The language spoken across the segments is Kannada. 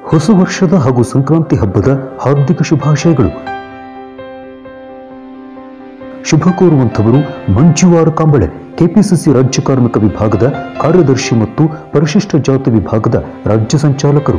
ಹೊಸ ವರ್ಷದ ಹಾಗೂ ಸಂಕ್ರಾಂತಿ ಹಬ್ಬದ ಹಾರ್ದಿಕ ಶುಭಾಶಯಗಳು ಶುಭ ಕೋರುವಂಥವರು ಮಂಜುವಾರ ಕಾಂಬಳೆ ಕೆಪಿಸಿಸಿ ರಾಜ್ಯ ಕಾರ್ಮಿಕ ವಿಭಾಗದ ಕಾರ್ಯದರ್ಶಿ ಮತ್ತು ಪರಿಶಿಷ್ಟ ಜಾತಿ ವಿಭಾಗದ ರಾಜ್ಯ संचालकರು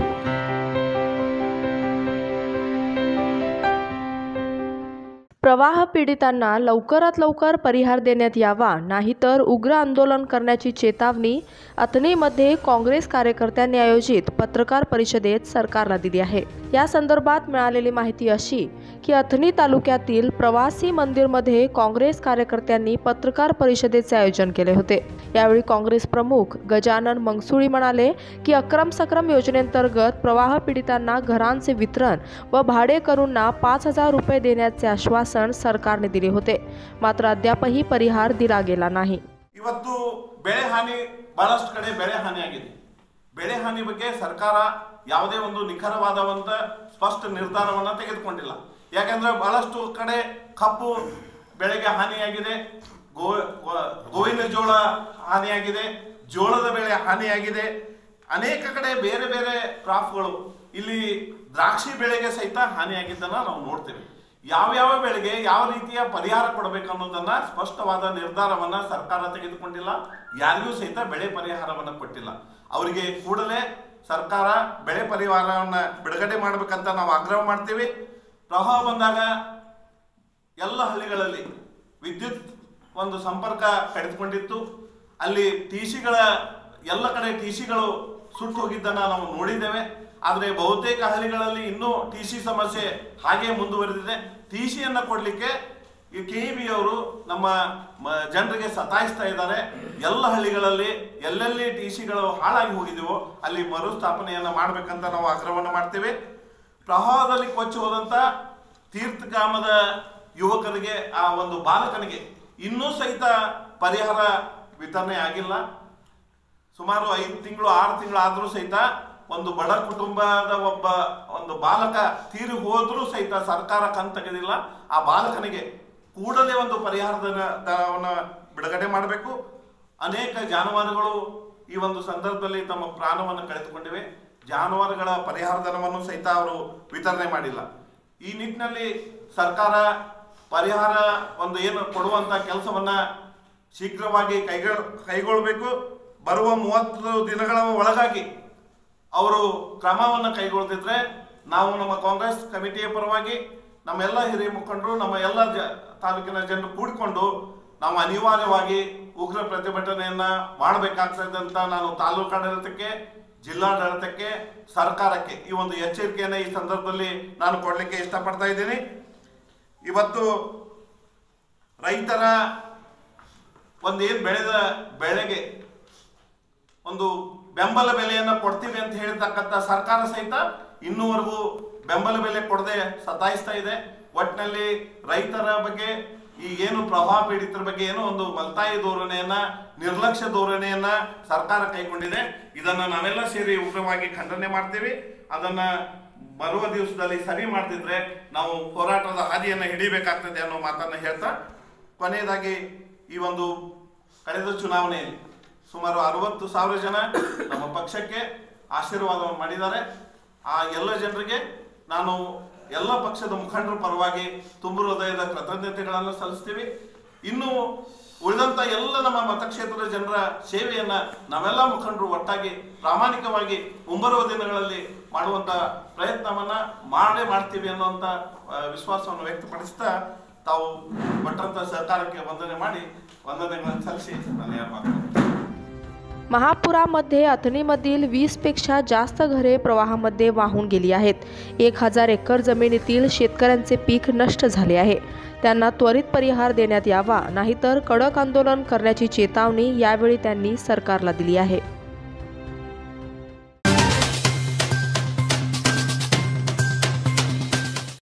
प्रवाह पीडितांना लवकरात लवकर परिहार देण्यात यावा नाहीतर उग्र आंदोलन करण्याची चेतावणी अथणीमध्ये काँग्रेस कार्यकर्त्यांनी आयोजित पत्रकार परिषदेत सरकारला दिली आहे या संदर्भात मिळालेली माहिती अशी की अथणी तालुक्यातील प्रवासी मंदिरमध्ये काँग्रेस कार्यकर्त्यांनी पत्रकार परिषदेचे आयोजन केले होते यावेळी काँग्रेस प्रमुख गजानन मंगसुळी म्हणाले की अक्रम सक्राम योजनेअंतर्गत प्रवाह पीडितांना घरांचे वितरण व भाडेकरूंना पाच हजार रुपये देण्याचे आश्वासन सरकारने दिले होते मात्र अद्यापही परिहार दिला गेला नाही ಇವತ್ತು ಬೆಳೆ ಹಾನಿ ಬಹಳಷ್ಟು ಕಡೆ ಬೆಳೆ ಹಾನಿ ಆಗಿದೆ ಬೆಳೆ ಹಾನಿ ಬಗ್ಗೆ ಸರ್ಕಾರ ಯಾವುದೇ ಒಂದು ನಿಖರವಾದ ಒಂದು ಸ್ಪಷ್ಟ ನಿರ್ಧಾರವನ್ನ ತೆಗೆದುಕೊಂಡಿಲ್ಲ ಯಾಕಂದ್ರೆ ಬಹಳಷ್ಟು ಕಡೆ ಕಬ್ಬು ಬೆಳೆಗೆ ಹಾನಿಯಾಗಿದೆ ಗೋ ಗೋ- ಗೋವಿನ ಜೋಳ ಹಾನಿಯಾಗಿದೆ ಜೋಳದ ಬೆಳೆ ಹಾನಿಯಾಗಿದೆ ಅನೇಕ ಕಡೆ ಬೇರೆ ಬೇರೆ ಕ್ರಾಪ್ಗಳು ಇಲ್ಲಿ ದ್ರಾಕ್ಷಿ ಬೆಳೆಗೆ ಸಹಿತ ಹಾನಿಯಾಗಿದ್ದನ್ನ ನಾವು ನೋಡ್ತೇವೆ ಯಾವ ಯಾವ ಬೆಳೆಗೆ ಯಾವ ರೀತಿಯ ಪರಿಹಾರ ಕೊಡಬೇಕು ಅನ್ನೋದನ್ನ ಸ್ಪಷ್ಟವಾದ ನಿರ್ಧಾರವನ್ನ ಸರ್ಕಾರ ತೆಗೆದುಕೊಂಡಿಲ್ಲ ಯಾರಿಗೂ ಸಹಿತ ಬೆಳೆ ಪರಿಹಾರವನ್ನ ಕೊಟ್ಟಿಲ್ಲ ಅವರಿಗೆ ಕೂಡಲೇ ಸರ್ಕಾರ ಬೆಳೆ ಪರಿಹಾರವನ್ನ ಬಿಡುಗಡೆ ಮಾಡ್ಬೇಕಂತ ನಾವು ಆಗ್ರಹ ಮಾಡ್ತೀವಿ ಪ್ರವಾಹ ಬಂದಾಗ ಎಲ್ಲ ಹಳ್ಳಿಗಳಲ್ಲಿ ವಿದ್ಯುತ್ ಒಂದು ಸಂಪರ್ಕ ಕಡಿದುಕೊಂಡಿತ್ತು ಅಲ್ಲಿ ಟಿಸಿಗಳ ಎಲ್ಲ ಕಡೆ ಟಿಸಿಗಳು ಸುಟ್ಟು ಹೋಗಿದ್ದನ್ನ ನಾವು ನೋಡಿದ್ದೇವೆ ಆದರೆ ಬಹುತೇಕ ಹಳ್ಳಿಗಳಲ್ಲಿ ಇನ್ನೂ ಟಿಸಿ ಸಮಸ್ಯೆ ಹಾಗೆ ಮುಂದುವರೆದಿದೆ ಟಿಸಿಯನ್ನ ಕೊಡ್ಲಿಕ್ಕೆ ಈ ಕೆ ಬಿ ಅವರು ನಮ್ಮ ಮ- ಜನರಿಗೆ ಸತಾಯಿಸ್ತಾ ಇದ್ದಾರೆ ಎಲ್ಲ ಹಳ್ಳಿಗಳಲ್ಲಿ ಎಲ್ಲೆಲ್ಲಿ ಟಿಸಿಗಳು ಹಾಳಾಗಿ ಹೋಗಿದೆವೋ ಅಲ್ಲಿ ಮರುಸ್ಥಾಪನೆಯನ್ನ ಮಾಡ್ಬೇಕಂತ ನಾವು ಆಗ್ರಹವನ್ನು ಮಾಡ್ತೇವೆ ಪ್ರವಾಹದಲ್ಲಿ ಕೊಚ್ಚಿ ಹೋದಂತ ತೀರ್ಥಗಾಮದ ಯುವಕರಿಗೆ ಆ ಒಂದು ಬಾಲಕನಿಗೆ ಇನ್ನೂ ಸಹಿತ ಪರಿಹಾರ ವಿತರಣೆ ಆಗಿಲ್ಲ ಸುಮಾರು ಐದು ತಿಂಗಳು ಆರು ತಿಂಗಳು ಆದ್ರೂ ಸಹಿತ ಒಂದು ಬಡ ಕುಟುಂಬದ ಒಬ್ಬ ಒಂದು ಬಾಲಕ ತೀರಿ ಹೋದ್ರೂ ಸಹಿತ ಸರ್ಕಾರ ಕಣ್ ತೆಗೆದಿಲ್ಲ ಆ ಬಾಲಕನಿಗೆ ಕೂಡಲೇ ಒಂದು ಪರಿಹಾರದ ದರವನ್ನು ಬಿಡುಗಡೆ ಮಾಡಬೇಕು ಅನೇಕ ಜಾನುವಾರುಗಳು ಈ ಒಂದು ಸಂದರ್ಭದಲ್ಲಿ ತಮ್ಮ ಪ್ರಾಣವನ್ನು ಕಳೆದುಕೊಂಡಿವೆ ಜಾನುವಾರುಗಳ ಪರಿಹಾರ ಧನವನ್ನು ಸಹಿತ ಅವರು ವಿತರಣೆ ಮಾಡಿಲ್ಲ ಈ ನಿಟ್ಟಿನಲ್ಲಿ ಸರ್ಕಾರ ಪರಿಹಾರ ಒಂದು ಏನು ಕೊಡುವಂತ ಕೆಲಸವನ್ನ ಶೀಘ್ರವಾಗಿ ಕೈಗೊಳ್ ಕೈಗೊಳ್ಳಬೇಕು ಬರುವ ಮೂವತ್ತು ದಿನಗಳ ಒಳಗಾಗಿ ಅವರು ಕ್ರಮವನ್ನು ಕೈಗೊಳ್ಳದಿದ್ರೆ ನಾವು ನಮ್ಮ ಕಾಂಗ್ರೆಸ್ ಕಮಿಟಿಯ ಪರವಾಗಿ ನಮ್ಮೆಲ್ಲ ಹಿರಿಯ ಮುಖಂಡರು ನಮ್ಮ ಎಲ್ಲ ಜ ತಾಲೂಕಿನ ಜನರು ಕೂಡಿಕೊಂಡು ನಾವು ಅನಿವಾರ್ಯವಾಗಿ ಉಗ್ರ ಪ್ರತಿಭಟನೆಯನ್ನ ಮಾಡಬೇಕಾಗ್ತದೆ ಅಂತ ನಾನು ತಾಲೂಕಾಡಳಿತಕ್ಕೆ ಜಿಲ್ಲಾಡಳಿತಕ್ಕೆ ಸರ್ಕಾರಕ್ಕೆ ಈ ಒಂದು ಎಚ್ಚರಿಕೆಯನ್ನ ಈ ಸಂದರ್ಭದಲ್ಲಿ ನಾನು ಕೊಡ್ಲಿಕ್ಕೆ ಇಷ್ಟಪಡ್ತಾ ಇದ್ದೀನಿ ಇವತ್ತು ರೈತರ ಒಂದೇನು ಬೆಳೆದ ಬೆಳೆಗೆ ಒಂದು ಬೆಂಬಲ ಬೆಲೆಯನ್ನ ಕೊಡ್ತೀವಿ ಅಂತ ಹೇಳಿರ್ತಕ್ಕಂಥ ಸರ್ಕಾರ ಸಹಿತ ಇನ್ನೂವರೆಗೂ ಬೆಂಬಲ ಬೆಲೆ ಕೊಡದೆ ಸತಾಯಿಸ್ತಾ ಇದೆ ಒಟ್ಟಿನಲ್ಲಿ ರೈತರ ಬಗ್ಗೆ ಈ ಏನು ಪ್ರವಾಹ ಪೀಡಿತರ ಬಗ್ಗೆ ಏನೋ ಒಂದು ಮಲ್ತಾಯಿ ಧೋರಣೆಯನ್ನ ನಿರ್ಲಕ್ಷ್ಯ ಧೋರಣೆಯನ್ನ ಸರ್ಕಾರ ಕೈಗೊಂಡಿದೆ ಇದನ್ನ ನಾವೆಲ್ಲ ಸೇರಿ ಉಗ್ರವಾಗಿ ಖಂಡನೆ ಮಾಡ್ತೀವಿ ಅದನ್ನ ಬರುವ ದಿವಸದಲ್ಲಿ ಸರಿ ಮಾಡ್ತಿದ್ರೆ ನಾವು ಹೋರಾಟದ ಹಾದಿಯನ್ನ ಹಿಡಿಬೇಕಾಗ್ತದೆ ಅನ್ನೋ ಮಾತನ್ನ ಹೇಳ್ತಾ ಕೊನೆಯದಾಗಿ ಈ ಒಂದು ಕಳೆದ ಚುನಾವಣೆಯಲ್ಲಿ ಸುಮಾರು ಅರವತ್ತು ಸಾವಿರ ಜನ ನಮ್ಮ ಪಕ್ಷಕ್ಕೆ ಆಶೀರ್ವಾದವನ್ನು ಮಾಡಿದ್ದಾರೆ ಆ ಎಲ್ಲ ಜನರಿಗೆ ನಾನು ಎಲ್ಲ ಪಕ್ಷದ ಮುಖಂಡರ ಪರವಾಗಿ ತುಂಬು ಹೃದಯದ ಕೃತಜ್ಞತೆಗಳನ್ನು ಸಲ್ಲಿಸ್ತೀವಿ ಇನ್ನು ಉಳಿದಂತ ಎಲ್ಲ ನಮ್ಮ ಮತಕ್ಷೇತ್ರದ ಜನರ ಸೇವೆಯನ್ನ ನಾವೆಲ್ಲ ಮುಖಂಡರು ಒಟ್ಟಾಗಿ ಪ್ರಾಮಾಣಿಕವಾಗಿ ಮುಂಬರುವ ದಿನಗಳಲ್ಲಿ ಮಾಡುವಂತ ಪ್ರಯತ್ನವನ್ನ ಮಾಡೇ ಮಾಡ್ತೀವಿ ಅನ್ನುವಂತ ಆ, ವಿಶ್ವಾಸವನ್ನು ವ್ಯಕ್ತಪಡಿಸ್ತಾ ತಾವು ಕೊಟ್ಟಂತ ಸಹಕಾರಕ್ಕೆ ವಂದನೆ ಮಾಡಿ ವಂದನೆಗಳನ್ನು ಸಲ್ಲಿಸಿ ನಾನು ಯಾರು ಮಾತಾಡ್ತೀನಿ महापुरामध्ये अथणीमधील वीसपेक्षा जास्त घरे प्रवाहामध्ये वाहून गेली आहेत एक हजार एकर जमिनीतील शेतकऱ्यांचे पीक नष्ट झाले आहे त्यांना त्वरित परिहार देण्यात यावा नाहीतर कडक आंदोलन करण्याची चेतावणी यावेळी त्यांनी सरकारला दिली आहे